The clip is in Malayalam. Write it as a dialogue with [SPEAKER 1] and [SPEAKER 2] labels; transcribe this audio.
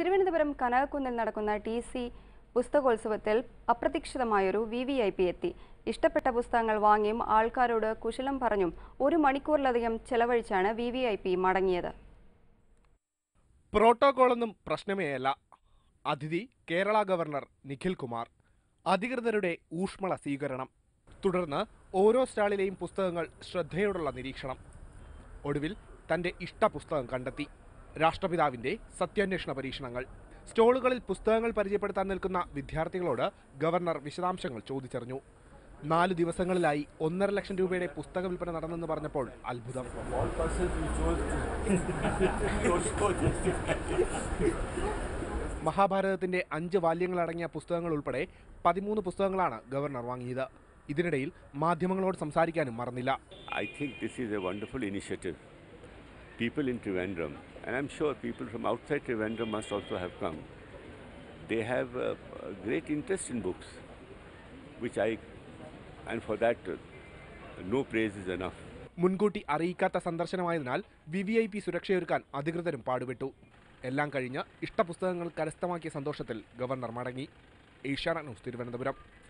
[SPEAKER 1] തിരുവനന്തപുരം കനകക്കുന്നിൽ നടക്കുന്ന ടി സി പുസ്തകോത്സവത്തിൽ അപ്രതീക്ഷിതമായൊരു വി വി ഐ പി എത്തി ഇഷ്ടപ്പെട്ട പുസ്തകങ്ങൾ വാങ്ങിയും ആൾക്കാരോട് കുശലം പറഞ്ഞും ഒരു മണിക്കൂറിലധികം ചെലവഴിച്ചാണ് വി വി ഐ പി മടങ്ങിയത്
[SPEAKER 2] പ്രോട്ടോകോളൊന്നും പ്രശ്നമേയല്ല അതിഥി കേരള ഗവർണർ നിഖിൽ കുമാർ അധികൃതരുടെ ഊഷ്മള സ്വീകരണം തുടർന്ന് ഓരോ സ്റ്റാളിലെയും പുസ്തകങ്ങൾ ശ്രദ്ധയോടുള്ള നിരീക്ഷണം ഒടുവിൽ തന്റെ ഇഷ്ട പുസ്തകം കണ്ടെത്തി രാഷ്ട്രപിതാവിന്റെ സത്യാന്വേഷണ പരീക്ഷണങ്ങൾ സ്റ്റോളുകളിൽ പുസ്തകങ്ങൾ പരിചയപ്പെടുത്താൻ നിൽക്കുന്ന വിദ്യാർത്ഥികളോട് ഗവർണർ വിശദാംശങ്ങൾ ചോദിച്ചറിഞ്ഞു നാല് ദിവസങ്ങളിലായി ഒന്നര ലക്ഷം രൂപയുടെ പുസ്തക വിൽപ്പന നടന്നെന്ന് പറഞ്ഞപ്പോൾ അത്ഭുതം
[SPEAKER 3] all persons who chose to so justify.
[SPEAKER 2] മഹാഭാരതത്തിന്റെ അഞ്ച് വാല്യങ്ങളടങ്ങിയ പുസ്തകങ്ങൾ ഉൾപ്പെടെ പതിമൂന്ന് പുസ്തകങ്ങളാണ് ഗവർണർ വാങ്ങിയത് ഇതിനിടയിൽ മാധ്യമങ്ങളോട് സംസാരിക്കാനും മറന്നില്ല
[SPEAKER 3] I think this is a wonderful initiative. People in Trivandrum, and I'm sure people from outside Trivandrum must also have come. They have uh, a great interest in books, which I, and for that, uh, no praise is enough.
[SPEAKER 2] മുൻകൂട്ടി അറിയിക്കാത്ത സന്ദർശനമായതിനാൽ വി വി ഐ പി സുരക്ഷയൊരുക്കാൻ അധികൃതരും പാടുപെട്ടു എല്ലാം കഴിഞ്ഞ് ഇഷ്ടപുസ്തകങ്ങൾ കരസ്ഥമാക്കിയ സന്തോഷത്തിൽ ഗവർണർ മടങ്ങി ഏഷ്യാനെറ്റ് ന്യൂസ് തിരുവനന്തപുരം